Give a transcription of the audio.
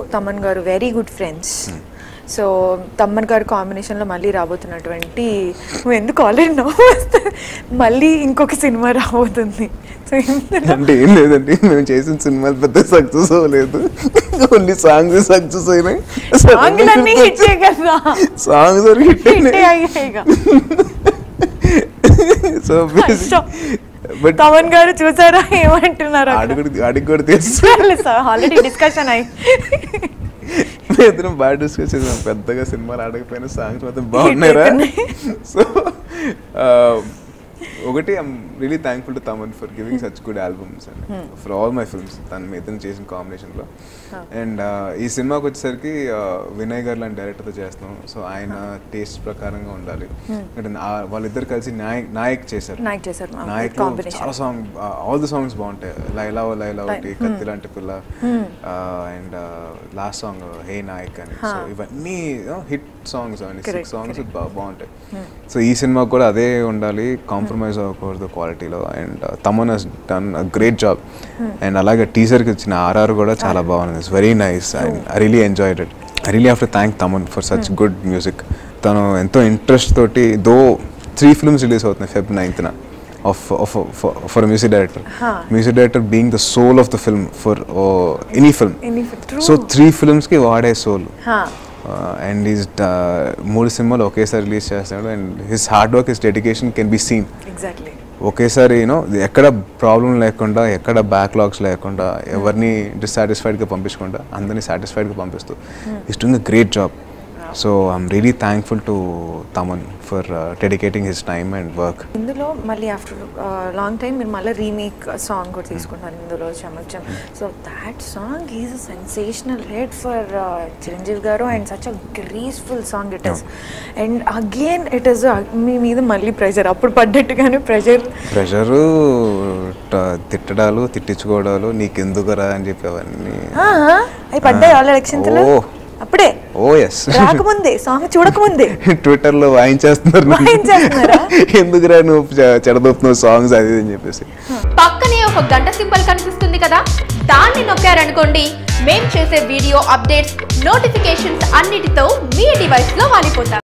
Thaman garu very good friends so Thaman garu కాంబినేషన్లో మళ్ళీ రాబోతున్నటువంటి నువ్వు ఎందుకు ఆల్రెడీ నవ్వు వస్తుంది మళ్ళీ ఇంకొక సినిమా రాబోతుంది సో ఇందులో అంటే ఏం లేదండి మేము చేసిన సినిమాలు పెద్ద సక్సెస్ అవ్వలేదు ఓన్లీ సాంగ్స్ సక్సెస్ అయినాయి సాంగ్లన్నీ హిట్ కదా సాంగ్స్ హిట్ హిట్ అయ్యాయిగా సో బట్ తమన్ గారు చూసారా ఏమంటున్నారు అడుగు అడిగి కూడా తెలుసు ఆల్రెడీ డిస్కషన్ అయ్యి మేము ఇద్దరం బాగా డిస్కస్ చేసాం పెద్దగా సినిమాలు ఆడకపోయినా సాంగ్స్ మాత్రం బాగున్నాయిరా సో ఒకటి I'm really thankful to Thaman for giving such good albums and for all my films తను మీ ఇద్దరు చేసిన కాంబినేషన్లో అండ్ ఈ సినిమాకి వచ్చేసరికి uh, వినయ్ గారు లాంటి డైరెక్టర్తో చేస్తున్నాం సో ఆయన టేస్ట్ ప్రకారంగా ఉండాలి అంటే నా- వాళ్ళిద్దరు కలిసి నాయక్ నాయక్ చేశారు నాయక్ చేశారు మా నాయక్ కాంబినేషన్ చాలా సాంగ్ ఆల్ ద సాంగ్స్ బాగుంటాయి లైలా ఓ లైలా ఒకటి కత్తి లాంటి పిల్ల and last song hey Nayak అని సో ఇవన్నీ హిట్ సాంగ్స్ అవన్నీ Correct, సిక్స్ సాంగ్స్ బాగుంటాయి సో ఈ సినిమాకి కూడా అదే ఉండాలి కాంప్రమైజ్ అవ్వకూడదు క్వాలిటీలో and Thaman has done great job and అలాగే టీజర్కి వచ్చిన ఆర్ఆర్ కూడా చాలా బాగుంది it's very nice and I really enjoyed it I really have to thank Thaman for such good music తను ఎంతో ఇంట్రెస్ట్ తోటి దో త్రీ ఫిల్మ్స్ రిలీజ్ అవుతున్నాయి ఫెబ్ నైన్త్న of for music director music director being the soul of the film for any film Any fi- true. So three ఫిల్మ్స్కి వాడే soul and is మూడు సినిమాలు ఒకేసారి రిలీజ్ చేస్తాడు and his hard work his dedication can be seen exactly ఒకేసారి you know ఎక్కడ problem లేకుండా ఎక్కడ బ్యాక్లాగ్స్ లేకుండా ఎవరిని డిస్సాటిస్ఫైడ్గా పంపించకుండా అందరినీ సాటిస్ఫైడ్గా పంపిస్తూ is doing a great job so I'm really thankful to Thaman for dedicating his time and work ఇందులో మళ్ళీ ఆఫ్టర్ లాంగ్ టైం మీరు మళ్ళీ రీమేక్ సాంగ్ కూడా తీసుకుంటారు ఇందులో చమచం so that song is a sensational hit for Chiranjeevi garu and such a graceful song it is and again it is మీ మీద మళ్ళీ ప్రెషర్ అప్పుడు పడ్డట్టుగానే ప్రెషర్ ప్రెషరు తిట్టడాలు తిట్టించుకోవడాలు నీకెందుకురా అని చెప్పి అవన్నీ అవి పడ్డాయి ఆల్ ఎలక్షన్స్లో ఓ. అప్పుడే ఓ ఎస్ రాకముందే సాంగ్ చూడకముందే ట్విట్టర్లో వాయించేస్తున్నారు నన్ను. వాయించేస్తున్నారా? ఎందుకురా నువ్వు చె- చెడదొప్పుతున్నావు సాంగ్స్ అది ఇది అని చెప్పేసి పక్కనే ఒక గంట సింబల్ కనిపిస్తుంది కదా దాన్ని నొక్కారనుకోండి మేం చేసే వీడియో అప్డేట్స్ నోటిఫికేషన్స్ అన్నిటితో మీ డివైస్ లో వాలిపోతాం